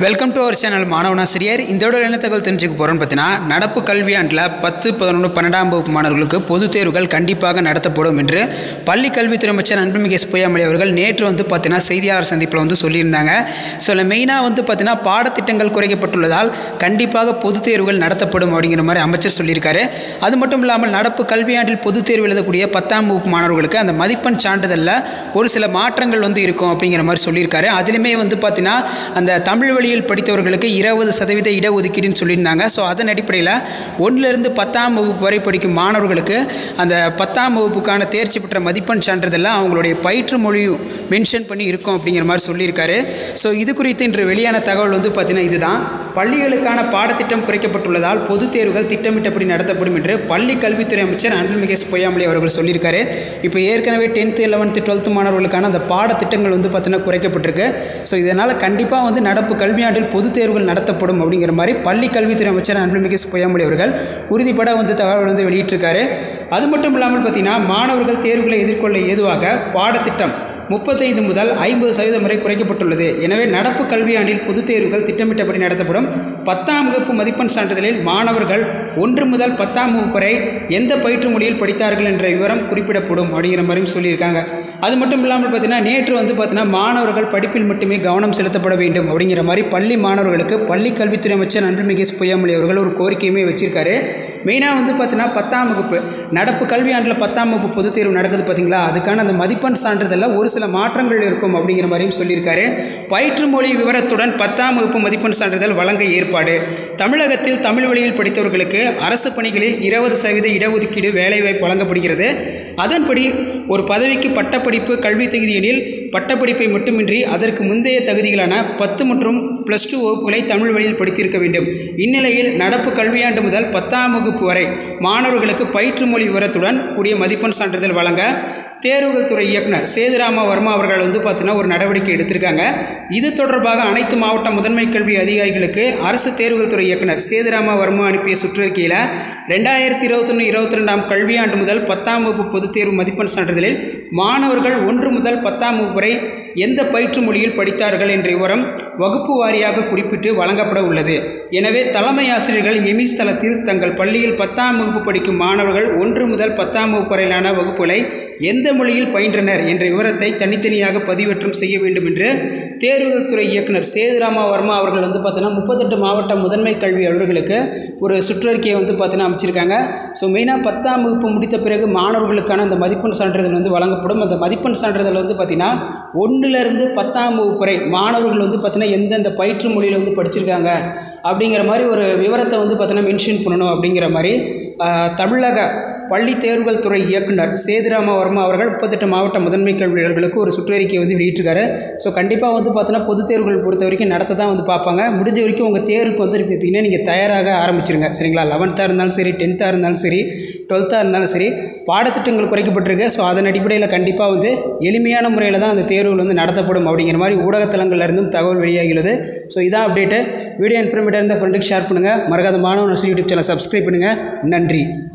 welcome to our channel மாணவனாசிரியர் இதோட என்ன தகவல் தெரிஞ்சுக்க போகிறோன்னு பார்த்தீங்கன்னா நடப்பு கல்வியாண்டில் பத்து பதினொன்று பன்னெண்டாம் வகுப்பு மாணவர்களுக்கு பொதுத் தேர்வுகள் கண்டிப்பாக நடத்தப்படும் என்று பள்ளி கல்வித்துறை அமைச்சர் அன்புமிகு எஸ் பொய்யாமொழி அவர்கள் நேற்று வந்து பார்த்தீங்கன்னா செய்தியாளர் சந்திப்பில் வந்து சொல்லியிருந்தாங்க ஸோ இதில் மெயினாக வந்து பார்த்தீங்கன்னா பாடத்திட்டங்கள் குறைக்கப்பட்டுள்ளதால் கண்டிப்பாக பொதுத் தேர்வுகள் நடத்தப்படும் அப்படிங்கிற மாதிரி அமைச்சர் சொல்லியிருக்காரு அது மட்டும் இல்லாமல் நடப்பு கல்வியாண்டில் பொதுத் தேர்வு எழுதக்கூடிய பத்தாம் வகுப்பு மாணவர்களுக்கு அந்த மதிப்பெண் சான்றிதழில் ஒரு சில மாற்றங்கள் வந்து இருக்கும் அப்படிங்கிற மாதிரி சொல்லியிருக்காரு அதிலுமே வந்து பார்த்தீங்கன்னா அந்த தமிழ் வழியில் படித்தவர்களுக்கு இருபது சதவீத இடஒதுக்கீடுன்னு சொல்லியிருந்தாங்க ஸோ அதன் அடிப்படையில் ஒன்றிலிருந்து பத்தாம் வகுப்பு வரை படிக்கும் மாணவர்களுக்கு அந்த பத்தாம் வகுப்புக்கான தேர்ச்சி பெற்ற மதிப்பெண் சான்றிதழில் அவங்களுடைய பயிற்று மொழியும் மென்ஷன் பண்ணி இருக்கும் அப்படிங்கிற மாதிரி சொல்லியிருக்காரு ஸோ இது குறித்து இன்று வெளியான தகவல் வந்து பார்த்தீங்கன்னா இதுதான் பள்ளிகளுக்கான பாடத்திட்டம் குறைக்கப்பட்டுள்ளதால் பொதுத் தேர்வுகள் திட்டமிட்டபடி நடத்தப்படும் என்று பள்ளி கல்வித்துறை அமைச்சர் அன்புமிகு எஸ் பொய்யாமொழி அவர்கள் சொல்லியிருக்காரு இப்போ ஏற்கனவே டென்த்து லெவன்த்து டுவெல்த்து மாணவர்களுக்கான அந்த பாடத்திட்டங்கள் வந்து பார்த்தீங்கன்னா குறைக்கப்பட்டிருக்கு ஸோ இதனால் கண்டிப்பாக வந்து நடப்பு கல்வியாண்டில் பொதுத் தேர்வுகள் நடத்தப்படும் அப்படிங்கிற மாதிரி பள்ளி கல்வித்துறை அமைச்சர் அன்புமிகு எஸ் பொய்யாமொழி அவர்கள் உறுதிப்பட வந்து தகவல் வந்து வெளியிட்டிருக்காரு அது மட்டும் இல்லாமல் பார்த்தீங்கன்னா மாணவர்கள் தேர்வுகளை எதிர்கொள்ள ஏதுவாக பாடத்திட்டம் முப்பத்தைந்து முதல் ஐம்பது சதவீதம் வரை குறைக்கப்பட்டுள்ளது எனவே நடப்பு கல்வியாண்டில் பொதுத் தேர்வுகள் திட்டமிட்டபடி நடத்தப்படும் பத்தாம் வகுப்பு மதிப்பெண் சான்றிதழில் மாணவர்கள் ஒன்று முதல் பத்தாம் வகுப்பு வரை எந்த பயிற்று மொழியில் படித்தார்கள் என்ற விவரம் குறிப்பிடப்படும் அப்படிங்கிற மாதிரியும் சொல்லியிருக்காங்க அது மட்டும் இல்லாமல் பார்த்தீங்கன்னா நேற்று வந்து பார்த்தீங்கன்னா மாணவர்கள் படிப்பில் மட்டுமே கவனம் செலுத்தப்பட வேண்டும் அப்படிங்கிற மாதிரி பள்ளி மாணவர்களுக்கு பள்ளி கல்வித்துறை அமைச்சர் அன்புமிகு எஸ் பொய்யாமொழி அவர்கள் ஒரு கோரிக்கையுமே வச்சிருக்காரு மெயினாக வந்து பார்த்தீங்கன்னா பத்தாம் வகுப்பு நடப்பு கல்வியாண்டில் பத்தாம் வகுப்பு பொதுத் தேர்வு நடக்குது பார்த்தீங்களா அதுக்கான அந்த மதிப்பெண் சான்றிதழில் ஒரு சில மாற்றங்கள் இருக்கும் அப்படிங்கிற மாதிரியும் சொல்லியிருக்காரு பயிற்று மொழி விவரத்துடன் பத்தாம் வகுப்பு மதிப்பெண் சான்றிதழ் வழங்க ஏற்பாடு தமிழகத்தில் தமிழ் வழியில் படித்தவர்களுக்கு அரசு பணிகளில் இருபது சதவீத இடஒதுக்கீடு வேலைவாய்ப்பு வழங்கப்படுகிறது அதன்படி ஒரு பதவிக்கு பட்டப்படிப்பு கல்வி தகுதியெனில் பட்டப்படிப்பை மட்டுமின்றி அதற்கு முந்தைய தகுதிகளான பத்து மற்றும் ப்ளஸ் டூ வகுப்புகளை தமிழ் வழியில் படித்திருக்க வேண்டும் இந்நிலையில் நடப்பு கல்வியாண்டு முதல் பத்தாம் வகுப்பு வரை மாணவர்களுக்கு பயிற்று மொழி விவரத்துடன் கூடிய மதிப்பெண் சான்றிதழ் வழங்க தேர்வுகள் துறை இயக்குனர் சேதுராம வர்மா அவர்கள் வந்து பார்த்தீங்கன்னா ஒரு நடவடிக்கை எடுத்திருக்காங்க இது தொடர்பாக அனைத்து மாவட்ட முதன்மை கல்வி அதிகாரிகளுக்கு அரசு தேர்வுகள் துறை இயக்குனர் சேதுராம வர்மா அனுப்பிய சுற்றறிக்கையில் ரெண்டாயிரத்தி இருபத்தொன்று இருபத்தி ரெண்டாம் கல்வியாண்டு முதல் பத்தாம் வகுப்பு பொதுத் தேர்வு மதிப்பெண் சான்றிதழில் மாணவர்கள் ஒன்று முதல் பத்தாம் வகுப்பு வரை எந்த பயிற்று மொழியில் படித்தார்கள் என்ற விவரம் வகுப்பு வாரியாக குறிப்பிட்டு வழங்கப்பட உள்ளது எனவே தலைமை ஆசிரியர்கள் எமிஸ் தளத்தில் தங்கள் பள்ளியில் பத்தாம் வகுப்பு படிக்கும் மாணவர்கள் ஒன்று முதல் பத்தாம் வகுப்பு வரையிலான வகுப்புகளை எந்த மொழியில் பயின்றனர் என்ற விவரத்தை தனித்தனியாக பதிவேற்றம் செய்ய வேண்டும் என்று தேர்வுகள் துறை இயக்குனர் சேதுராமா வர்மா அவர்கள் வந்து பார்த்தீங்கன்னா முப்பத்தெட்டு மாவட்ட முதன்மை கல்வி அலுவலர்களுக்கு ஒரு சுற்றறிக்கையை வந்து பார்த்தீங்கன்னா அமைச்சிருக்காங்க ஸோ மெயினாக பத்தாம் வகுப்பு முடித்த பிறகு மாணவர்களுக்கான அந்த மதிப்பெண் சான்றிதழ் வந்து வழங்கப்படும் அந்த மதிப்பெண் சான்றிதழ் வந்து பார்த்திங்கன்னா ஒன்றுலேருந்து பத்தாம் வகுப்பு வரை மாணவர்கள் வந்து பார்த்திங்கன்னா எந்தெந்த பயிற்று மொழியில் வந்து படிச்சிருக்காங்க அப்படிங்கிற மாதிரி ஒரு விவரத்தை வந்து பார்த்தீங்கன்னா மென்ஷன் பண்ணணும் அப்படிங்கிற மாதிரி ஆஹ், தமிழக பள்ளி தேர்வுகள் துறை இயக்குனர் சேதுராம வர்மா அவர்கள் முப்பத்தெட்டு மாவட்ட முதன்மை கல்வியாளர்களுக்கு ஒரு சுற்றறிக்கை வந்து வெளியிட்டிருக்காரு ஸோ கண்டிப்பாக வந்து பார்த்தோன்னா பொதுத் தேர்வுகள் பொறுத்த வரைக்கும் நடத்த தான் வந்து பார்ப்பாங்க முடிஞ்ச வரைக்கும் உங்கள் தேர்வுக்கு வந்து பார்த்தீங்கன்னா நீங்கள் தயாராக ஆரம்பிச்சிருங்க சரிங்களா லெவன்த்தாக இருந்தாலும் சரி டென்த்தாக இருந்தாலும் சரி டுவெல்த்தாக இருந்தாலும் சரி பாடத்திட்டங்கள் குறைக்கப்பட்டிருக்கு ஸோ அதன் அடிப்படையில் கண்டிப்பாக வந்து எளிமையான முறையில் தான் அந்த தேர்வுகள் வந்து நடத்தப்படும் அப்படிங்கிற மாதிரி ஊடகத்தலங்கள்ல இருந்தும் தகவல் வெளியாகிறது ஸோ இதான் அப்டேட்டு வீடியோ இன்ஃபர்மேட்டாக இருந்தால் ஃப்ரெண்டுக்கு ஷேர் பண்ணுங்கள் மறக்காத மாணவன் யூடியூப் சேனல் சப்ஸ்கிரைப் பண்ணுங்கள் நன்றி